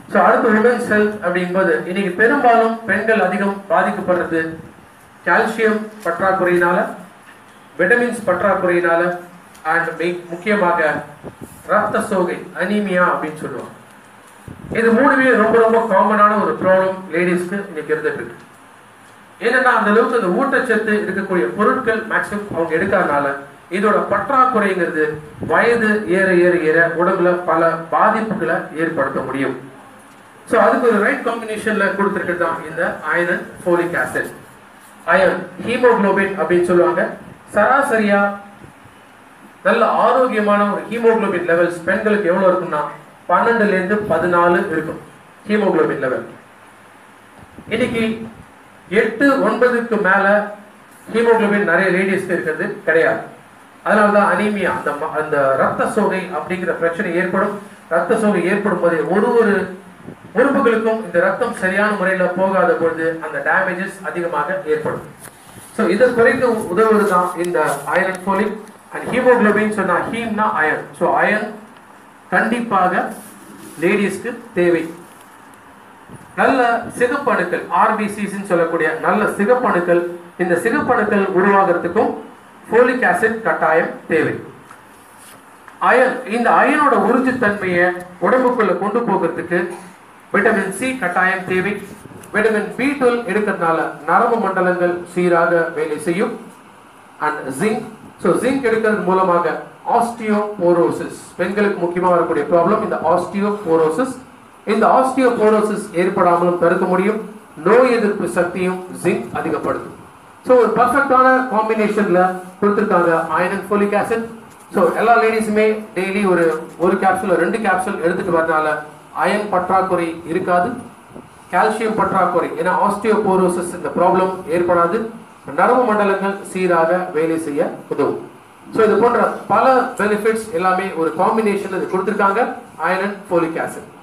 so அடுத்து women's health அப்படிங்கும்போது இன்னைக்கு பெரும்பாலும் பெண்கள் அதிகம் பாதிக்கப்படுறது கால்சியம் பற்றாக்குறையினால விட்டமின்ஸ் பற்றாக்குறையினால அண்ட் முக்கியமாக ரத்த சோகை அனீமியா அப்படின்னு சொல்லுவாங்க இது மூணுமே ரொம்ப ரொம்ப காமனான ஒரு ப்ராப்ளம் லேடிஸ்க்கு இன்னைக்கு இருந்துட்டு இருக்கு ஏன்னா அந்த அளவுக்கு அந்த ஊட்டச்சத்து இருக்கக்கூடிய பொருட்கள் மேக்ஸிமம் அவங்க எடுக்காதனால இதோட பற்றாக்குறைங்கிறது வயது ஏற ஏற ஏற உடம்புல பல பாதிப்புகளை ஏற்படுத்த முடியும் ஸோ அதுக்கு ஒரு ரைட் காம்பினேஷன்ல கொடுத்துருக்கிறது தான் இந்த iron folic acid iron haemoglobin அப்படின்னு சொல்லுவாங்க சராசரியா நல்ல ஆரோக்கியமான ஒரு ஹீமோகுளோபின் லெவல்ஸ் பெண்களுக்கு எவ்வளவு இருக்கும்னா பன்னெண்டுல இருந்து பதினாலு இருக்கும் ஹீமோகுளோபின் லெவல் இன்னைக்கு எட்டு ஒன்பதுக்கு மேல ஹீமோகுளோபின் நிறைய லேடிஸ்க்கு இருக்கிறது கிடையாது அதனால தான் அனீமியா அந்த ம- அந்த ரத்த சோகை அப்படிங்கிற பிரச்சனை ஏற்படும் ரத்த சோகை ஏற்படும் போதே ஒரு ஒரு உறுப்புகளுக்கும் இந்த ரத்தம் சரியான முறையில போகாத பொழுது அந்த டேமேஜஸ் அதிகமாக ஏற்படும் ஸோ இதை குறைக்க உதவுவது தான் இந்த அயன் ஃபோலிக் அண்ட் ஹீமோகுளோபின் சொன்னா ஹீம்னா அயன் ஸோ அயன் கண்டிப்பாக லேடிஸ்க்கு தேவை நல்ல சிகப்பணுக்கள் ஆர்பிசிஸ்ன்னு சொல்லக்கூடிய நல்ல சிகப்பணுக்கள் இந்த சிகப்பணுக்கள் உருவாகிறதுக்கும் ஃபோலிக் ஆசிட் கட்டாயம் தேவை அயன் இந்த அயனோட உறிஞ்சுத்தன்மையை உடம்புக்குள்ள கொண்டு போகிறதுக்கு விட்டமின் சி கட்டாயம் தேவை விட்டமின் பி டுவெல் எடுக்கிறதுனால நரம்பு மண்டலங்கள் சீராக வேலை செய்யும் அண்ட் ஜிங்க் ஸோ ஜிங்க் எடுக்கிறது மூலமாக ஆஸ்டியோபோரோசிஸ் பெண்களுக்கு முக்கியமாக வரக்கூடிய ப்ராப்ளம் இந்த ஆஸ்டியோபோரோசிஸ் இந்த ஆஸ்டியோபோரோசிஸ் ஏற்படாமலும் தடுக்க முடியும் நோய் எதிர்ப்பு சக்தியும் ஜிங்க் அதிகப்படுத்தும் ஸோ ஒரு பர்ஃபெக்டான காம்பினேஷன்ல கொடுத்துருக்காங்க அயன் ஃபோலிக் ஆசிட் ஸோ எல்லா லேடிஸுமே டெய்லி ஒரு ஒரு கேப்சூல் ரெண்டு கேப்சூல் எடுத்துட்டு வரனால அயன் பற்றாக்குறை இருக்காது கால்சியம் பற்றாக்குறை ஏன்னா ஆஸ்டியோபோரோசிஸ் இந்த ப்ராப்ளம் ஏற்படாது நரம்பு மண்டலங்கள் சீராக வேலை செய்ய உதவும் ஸோ இது போன்ற பல பெனிஃபிட்ஸ் எல்லாமே ஒரு காம்பினேஷன் இது கொடுத்துருக்காங்க அயன் அண்ட் ஃபோலிக் ஆசிட்